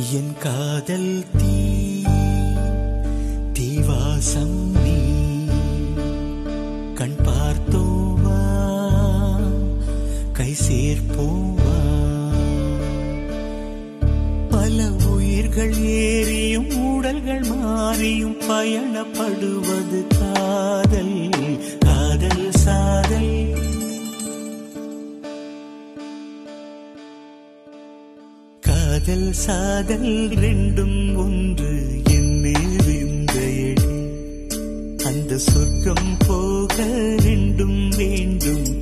என் காதல் தீ தீவாசம் நீ கண் பார்த்தோவா கை சேர்ப்போவா பல உயிர்கள் ஏறியும் உடல்கள் மாறியும் பயணப்படுவது காதல் காதல் சாதல் காதல் சாதல் ரெண்டும் ஒன்று என்ன விந்தையடி அந்த சொர்க்கம் போக ரெண்டும் வேண்டும்